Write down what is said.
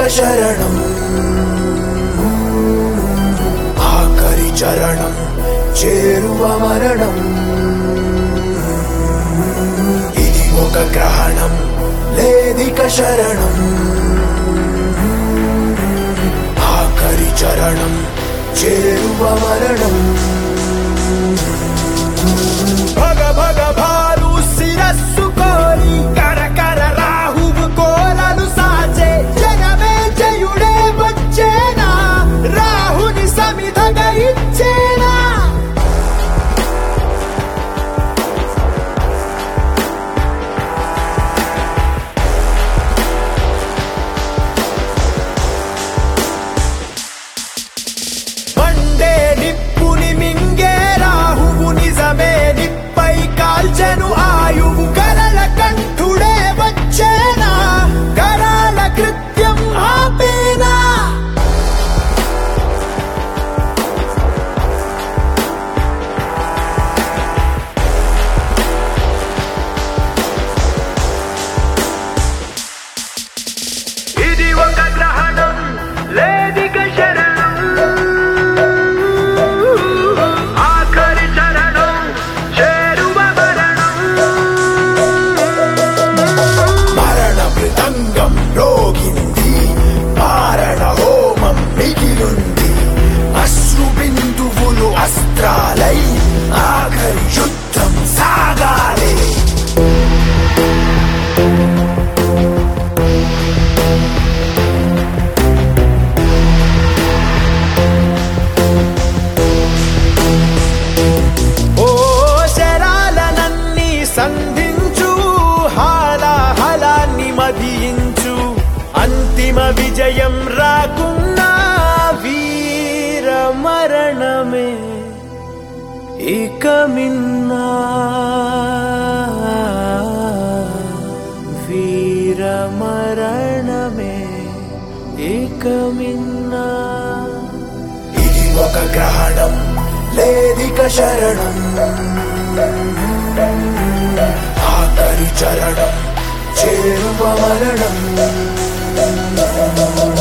శరణం ఆఖరి చరణం చేరువ మరణం ఇది ఒక గ్రహణం లేదిక శరణం ఆఖరి చరణం చేరువ మరణం భగ భగ భారు శిరస్సు కోరి కర కర రాహువు కోరలు సాచే జగమే జయుడే వచ్చేనా రాహుని సమిధగా ఇచ్చేనా మండే నిప్పుని మింగే రాహువు నిజమే నిప్పై కాల్చెను ఆయువు కరల కంఠుడే వచ్చేనా కరాల కృత్యం ఆపేనా ఇది ఒక గ్రహణం లేదిక శరణం ఆఖరి చరణం చేరువ మరణం మరణ మృదంగం రోగింది మారణ హోమం మిగిలుంది అశ్రు బిందువులు అస్త్రాలై ఆఖరి యుద్ధం సాగాలి ఓ శరాలనన్ని సంధించు హాలాహలాన్ని మదించు అంతిమ విజయం రాకున్నా వీర మరణమే ఇక మిన్నా వీర మరణమే ఇక మిన్నా ఇది ఒక గ్రహణం లేదిక శరణం ఆఖరి చరణం చేరువ మరణం